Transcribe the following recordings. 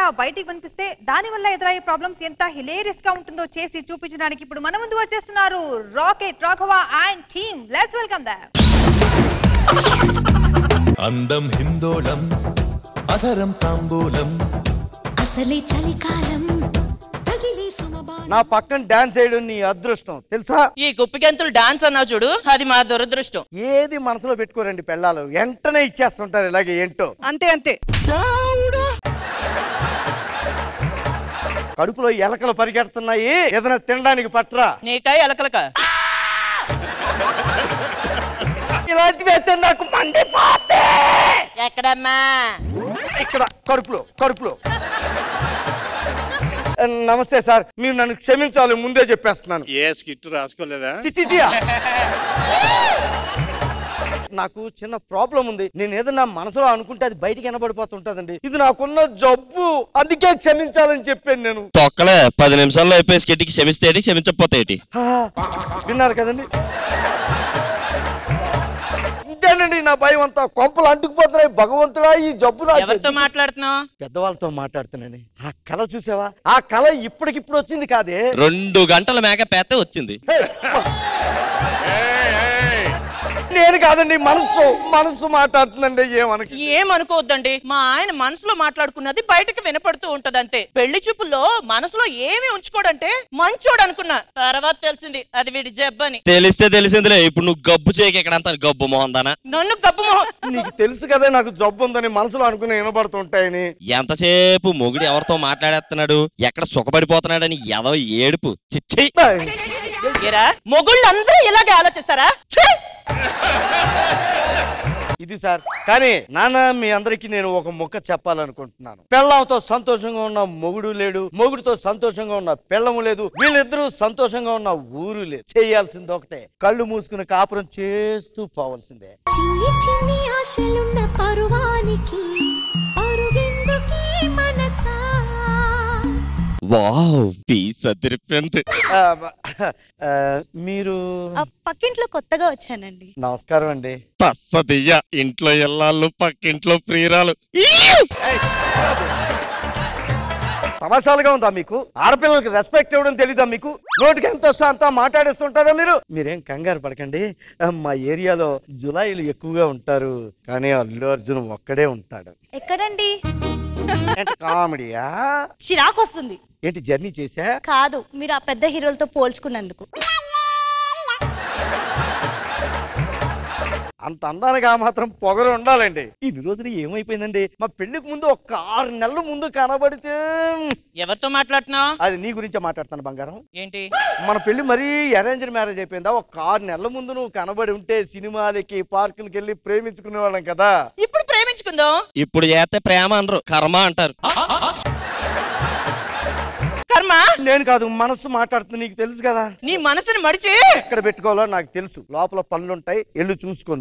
బయటికి వినిపిస్తే దాని వల్ల ఎదురయ్యే ప్రాబ్లమ్స్ ఎంత హిలేరియస్ గా ఉంటుందో చేసి చూపించడానికి ఇప్పుడు మన ముందు వచ్చేస్తున్నారు rocket Raghava and team let's welcome the అందం హిందోళం అధరం తాంబూలం అసలే చలికాలం తగిలే సుమబాణ నా పక్కన డాన్స్ చేయడం నీ అదృష్టం తెలుసా ఈ కుప్పిగంతులు డాన్స్ అన్నావు చూడు అది మా దురదృష్టం ఏది మనసులో పెట్టుకోరండి పెళ్ళాలు వెంటనే ఇచ్చేస్తుంటారు ఇలాగే ఏంటో అంతే అంతే కడుపులో ఎలకలు పరిగెడుతున్నాయి ఏదైనా తినడానికి పట్రా నీకాయ ఎలకలక ఇలాంటివి అయితే నాకు మండిపోతే ఎక్కడమ్మా ఇక్కడ కడుపులో కడుపులో నమస్తే సార్ మీరు నన్ను క్షమించాలి ముందే చెప్పేస్తున్నాను ఏ స్కిట్ రాసుకోలేదా చిచ్చిచియా నాకు చిన్న ప్రాబ్లం ఉంది నేను ఏదన్నా మనసులో అనుకుంటే అది బయటికి వినబడిపోతుంటదండి ఇది నాకున్న జబ్బు అందుకే క్షమించాలని చెప్పాను నేను తొక్కలే పది నిమిషాల్లో అయిపోయి స్కెట్కి క్షమిస్తేటి క్షమించకపోతేటి హా, విన్నారు కదండి ఇదేనండి నా భయం అంతా కొంపలు అంటుకుపోతున్నాయి భగవంతుడా ఈ జబ్బు నాకు ఎవరితో మాట్లాడుతున్నావు పెద్దవాళ్ళతో మాట్లాడుతున్నాను ఆ కళ చూసావా ఆ కళ ఇప్పటికిప్పుడు వచ్చింది కాదే రెండు గంటల మేకప్ అయితే వచ్చింది హే, నేను కాదండి మనసు మనసు మాట్లాడుతుందండి ఏమనకి ఏమనుకోవద్దండి మా ఆయన మనసులో మాట్లాడుకున్నది బయటకు వినపడుతూ ఉంటది అంతే పెళ్లి చూపుల్లో మనసులో ఏమి ఉంచుకోడంటే మంచోడు అనుకున్నా తర్వాత తెలిసింది అది వీడి జబ్బని తెలిస్తే తెలిసిందిలే ఇప్పుడు నువ్వు గబ్బు చేయక ఎక్కడంతా గబ్బు మోహందానా నన్ను గబ్బు మొహం నీకు తెలుసు కదా నాకు జబ్బు ఉందని మనసులో అనుకుని వినబడుతుంటాయని ఎంతసేపు మొగుడు ఎవరితో మాట్లాడేస్తున్నాడు ఎక్కడ సుఖపడిపోతున్నాడని ఎదవ ఏడుపు చిచ్చి ఏరా మొగుళ్ళందరూ ఇలాగే ఆలోచిస్తారా ఛీ! ఇది సార్ కానీ నాన్న మీ అందరికి నేను ఒక ముక్క చెప్పాలనుకుంటున్నాను పెళ్ళంతో సంతోషంగా ఉన్న మొగుడు లేడు మొగుడుతో సంతోషంగా ఉన్న పెళ్ళము లేదు వీళ్ళిద్దరూ సంతోషంగా ఉన్న ఊరు లేదు చేయాల్సింది ఒకటే కళ్ళు మూసుకుని కాపురం చేస్తూ పోవాల్సిందే చిన్ని చిన్ని ఆశలున్న పరువానికి అరుగెందుకీ మనసా వావ్ పీస్ అదిరిపోయింది ఆ, ఆ, మీరు పక్కింట్లో కొత్తగా వచ్చానండి నమస్కారం అండి తస్సదియ్య ఇంట్లో ఎల్లాళ్ళు పక్కింట్లో ప్రియురాలు తమాషాలుగా ఉందా మీకు ఆడపిల్లలకి రెస్పెక్ట్ ఇవ్వడం తెలీదా మీకు నోటికి ఎంత వస్తే అంత మాట్లాడేస్తుంటారా మీరు మీరేం కంగారు పడకండి ఆ, మా ఏరియాలో జులాయిలు ఎక్కువగా ఉంటారు కానీ అల్లు అర్జున్ ఒక్కడే ఉంటాడు ఎక్కడండి ఏంటి కామెడీయా చిరాకు వస్తుంది ఏంటి జర్నీ చేసా కాదు మీరు ఆ పెద్ద హీరోలతో పోల్చుకున్నందుకు అంత అందానికి ఆ మాత్రం పొగరు ఉండాలండి ఇన్ని రోజులు ఏమైపోయిందండి మా పెళ్లికి ముందు ఒక ఆరు నెలల ముందు కనబడితే ఎవరితో మాట్లాడుతున్నావు అది నీ గురించే మాట్లాడుతాను బంగారం ఏంటి మన పెళ్లి మరీ అరేంజ్డ్ మ్యారేజ్ అయిపోయిందా ఒక ఆరు నెలల ముందు నువ్వు కనబడి ఉంటే సినిమాలకి పార్కులకి వెళ్ళి ప్రేమించుకునే వాళ్ళం కదా ఇప్పుడు ప్రేమించుకుందాం ఇప్పుడు చేస్తే ప్రేమ అనరు కర్మ అంటారు కర్మ నేను కాదు మనసు మాట్లాడుతుంది నీకు తెలుసు కదా నీ మనసుని మడిచి ఎక్కడ పెట్టుకోవాలో నాకు తెలుసు లోపల పనులు ఉంటాయి ఎల్లు చూసుకోను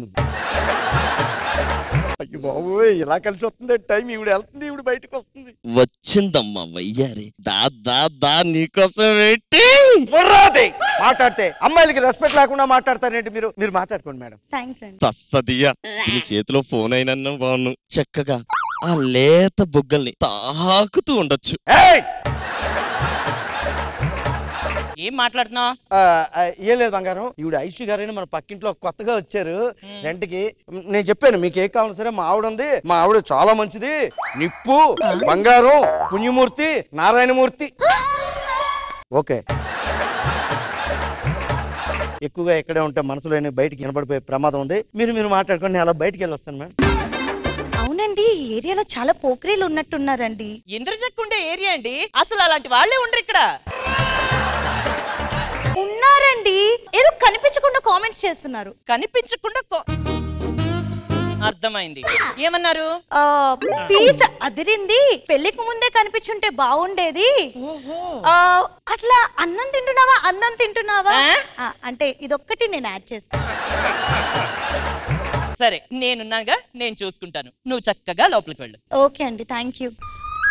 అయ్యో బాబు ఇలా కలిసి వస్తుంది టైం ఈవిడ వెళ్తుంది ఈవిడ బయటకు వస్తుంది వచ్చిందమ్మా వయ్యారి దా దా దా నీకోసం వెయిటింగ్ బుర్రాది! మాట్లాడితే అమ్మాయిలకి రెస్పెక్ట్ లేకుండా మాట్లాడతారేంటి మీరు మీరు మాట్లాడుకోండి మేడం థ్యాంక్స్ అండి తస్సదియ్య నీ చేతిలో ఫోన్ అయినన్ను బాగున్నాను చక్కగా ఆ లేత బుగ్గల్ని తాకుతూ ఉండొచ్చు ఏయ్! ఏం మాట్లాడుతున్నావు ఆ, ఆ, ఏం లేదు బంగారం ఈవిడ ఐషు గారని మన పక్కింట్లో కొత్తగా వచ్చారు రెంట్కి మ్, నేను చెప్పాను మీకు ఏ కావాలి సరే మా ఆవిడ ఉంది మా ఆవిడ చాలా మంచిది నిప్పు బంగారం పుణ్యమూర్తి నారాయణమూర్తి ఓకే ఎక్కువగా ఎక్కడే ఉంటే మనసులోని బయటికి వినబడిపోయే ప్రమాదం ఉంది మీరు మీరు మాట్లాడుకొని నేను అలా బయటికి వెళ్ళి వస్తాను మేడం అవునండి ఈ ఏరియాలో చాలా పోకరీలు ఉన్నట్టున్నారండి ఇంద్రజక్ ఉండే ఏరియా అండి అసలు అలాంటి వాళ్ళే ఉండరు ఇక్కడ ఉన్నారండి ఏదో కనిపించకుండా కామెంట్స్ చేస్తున్నారు కనిపించకుండా కో- అర్థమైంది ఏమన్నారు ఆ పీస్ అదిరింది పెళ్లికి ముందే కనిపించుంటే బాగుండేది ఆ, అసలు అన్నం తింటున్నావా అన్నం తింటున్నావా ఆ? ఆ, అంటే ఇదొక్కటి నేను యాడ్ చేస్తాను సరే నేనున్నాగా నేను చూసుకుంటాను నువ్వు చక్కగా లోపలికి వెళ్ళు ఓకే అండి థ్యాంక్ యూ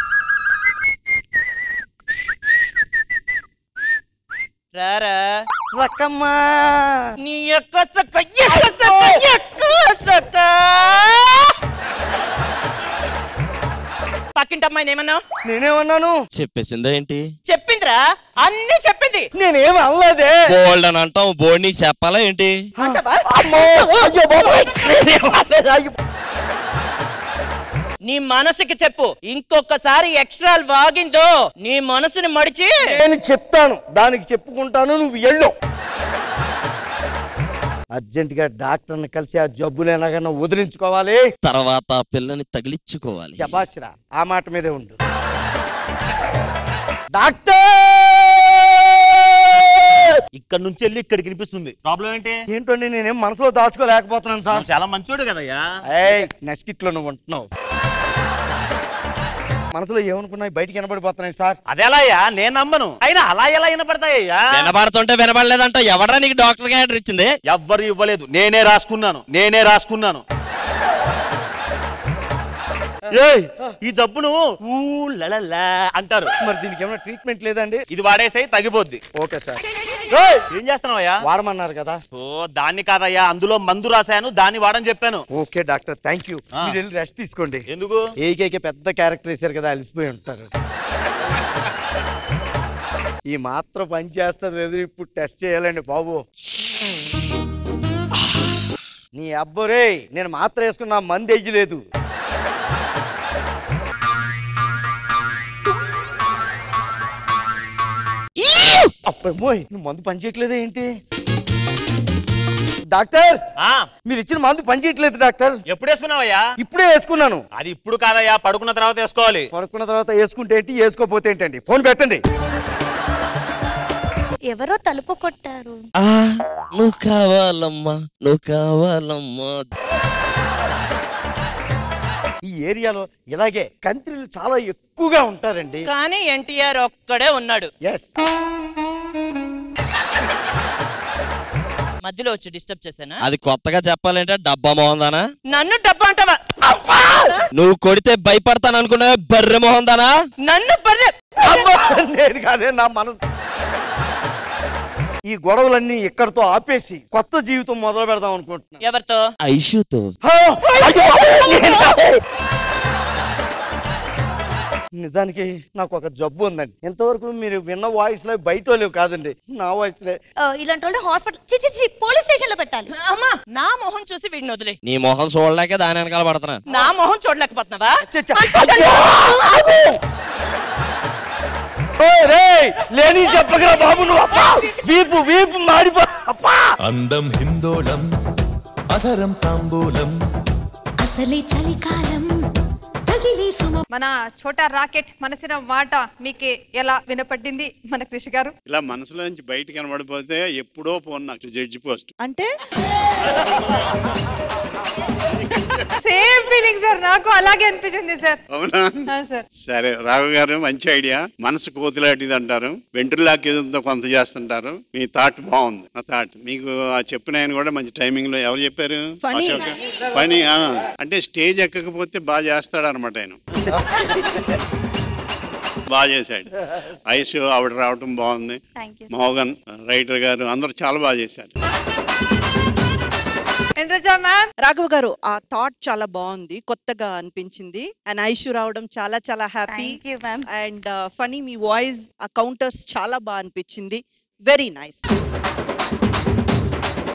రారా రకమ్మా నీ యొక్క సొక్క, యొక్క సొక్క, యొక్క సొక్క. పక్కింటి అమ్మాయిని ఏమన్నా నేనేమన్నాను చెప్పేసిందా ఏంటి చెప్పిందిరా అన్ని చెప్పింది నేనేం అనలేదే బోల్డ్ అని అంటాం బోర్డు నీకు చెప్పాలా ఏంటి అమ్మో, అయ్యో బాబోయ్, నేనేం అనలేదు, అయ్యో. నీ మనసుకి చెప్పు ఇంకొకసారి ఎక్స్ట్రా వాగిందో నీ మనసుని మడిచి నేను చెప్తాను దానికి చెప్పుకుంటాను నువ్వు ఎళ్ళు అర్జెంట్ గా డాక్టర్ని కలిసి ఆ జబ్బులు ఎలాగైనా వదిలించుకోవాలి తర్వాత ఆ పిల్లని తగిలించుకోవాలి శబాష్రా ఆ మాట మీదే ఉండు డాక్టర్ ఇక్కడ నుంచి వెళ్ళి ఇక్కడికి వినిపిస్తుంది ప్రాబ్లం ఏంటి ఏంటండి నేనేం మనసులో దాచుకోలేకపోతున్నాను సార్ నువ్వు చాలా మంచోడు కదయ్యా ఏయ్ నెక్స్ట్ లో నువ్వు ఉంటున్నావు మనసులో ఏమనుకున్నాయి బయటికి వినబడిపోతున్నాయి సార్ అదెలాయ్యా నేను నమ్మను అయినా అలా ఎలా వినపడతాయ్యా వినబడుతుంటే వినబడలేదంట ఎవడరా నీకు డాక్టర్ క్యాడర్ ఇచ్చింది ఎవ్వరు ఇవ్వలేదు నేనే రాసుకున్నాను నేనే రాసుకున్నాను ఏయ్, ఈ జబ్బును ఊ లలలా అంటారు మరి దీనికి ఏమైనా ట్రీట్మెంట్ లేదండి ఇది వాడేసాయి తగ్గిపోద్ది ఓకే సార్ ఏయ్, ఏం చేస్తున్నావయ్యా వాడమన్నారు కదా ఓ దాన్ని కాదయ్యా అందులో మందు రాశాను దాన్ని వాడని చెప్పాను ఓకే డాక్టర్ థ్యాంక్ యూ ఆ. మీరు వెళ్ళి రెస్ట్ తీసుకోండి ఎందుకు ఏకైక పెద్ద క్యారెక్టర్ వేశారు కదా అలసిపోయి ఉంటారు ఈ మాత్రం పని చేస్తారు లేదు ఇప్పుడు టెస్ట్ చేయాలండి బాబు నీ అబ్బోరే నేను మాత్రం వేసుకున్నా మంది ఎయ్యలేదు అప్పమ్మోయ్ నువ్వు మందు పని చేయట్లేదా ఏంటి డాక్టర్ ఆ మీరు ఇచ్చిన మందు పని చేయట్లేదు డాక్టర్ ఎప్పుడు వేసుకున్నావయ్యా ఇప్పుడే వేసుకున్నాను అది ఇప్పుడు కాదయ్యా పడుకున్న తర్వాత వేసుకోవాలి పడుకున్న తర్వాత వేసుకుంటే ఏంటి వేసుకోపోతే ఏంటండి ఫోన్ పెట్టండి ఎవరో తలుపు కొట్టారు ఆ, నువ్వు కావాలమ్మా నువ్వు కావాలమ్మా ఈ ఏరియాలో ఇలాగే కంత్రీలు చాలా ఎక్కువగా ఉంటారండి కానీ ఎన్టీఆర్ ఒక్కడే ఉన్నాడు ఎస్ మధ్యలో వచ్చి డిస్టర్బ్ చేశానా అది కొత్తగా చెప్పాలంటే డబ్బా మోహందానా నన్ను డబ్బా అంటావా నువ్వు కొడితే భయపడతాను అనుకున్నా బర్రె మోహందానా నన్ను బర్రె నేను కాదే నా మనసు ఈ గొడవలన్నీ ఇక్కడితో ఆపేసి కొత్త జీవితం మొదలు పెడదాం అనుకుంటున్నా ఎవరితో ఐషుతో హా! అయ్యో! నేను కాదే. నిజానికి నాకు ఒక జబ్బు ఉందండి ఇంతవరకు మీరు విన్న వాయిస్ లో బయట వాళ్ళు కాదండి నా వాయిస్ లే ఆ, ఇలాంటి వాళ్ళు హాస్పిటల్ చి చి, చి పోలీస్ స్టేషన్ లో పెట్టాలి అమ్మా నా మొహం చూసి వీడిని వదిలే నీ మొహం చూడలేక దాని వెనకాల పడుతున్నా నా మొహం చూడలేకపోతున్నావా చ్చ, చ్చ. అయ్యో! ఆగు! ఓయ్ రేయ్! లేని చెప్పగల బాబు నువ్వు అప్పా వీపు వీపు మాడిపో అప్పా అందం హిందోళం అధరం తాంబూలం అసలే చలికాలం తగిలే సుమ మన చోటా రాకెట్ మనసిన మాట మీకు ఎలా వినపడింది మన కృషి గారు ఇలా మనసులోంచి బయట కనబడిపోతే ఎప్పుడో ఫోన్ నాకు జడ్జి పోస్ట్ అంటే సేమ్ ఫీలింగ్ సార్ నాకు అలాగే అనిపించింది సార్ అవునా ఆ, సార్ సరే రాఘవ గారు మంచి ఐడియా మనసు కోతులాంటిది అంటారు వెంట్రులాక్యంతో కొంత చేస్తుంటారు మీ థాట్ బాగుంది ఆ థాట్ మీకు ఆ చెప్పిన ఆయన కూడా మంచి టైమింగ్ లో ఎవరు చెప్పారు అశోక్. పని ఆ. అంటే స్టేజ్ ఎక్కకపోతే బాగా చేస్తాడు అనమాట ఆయన బాగా చేశాడు ఐస్ ఆవిడ రావటం బాగుంది థ్యాంక్ యూ మోగన్ రైటర్ గారు అందరూ చాలా బాగా చేశారు ఇంద్రజ మ్యామ్ రాఘవ్ గారు ఆ థాట్ చాలా బాగుంది కొత్తగా అనిపించింది అండ్ ఐషు రావడం చాలా చాలా happy thank you ma'am and funny మీ వాయిస్ ఆ కౌంటర్స్ చాలా బాగా అనిపించింది వెరీ నైస్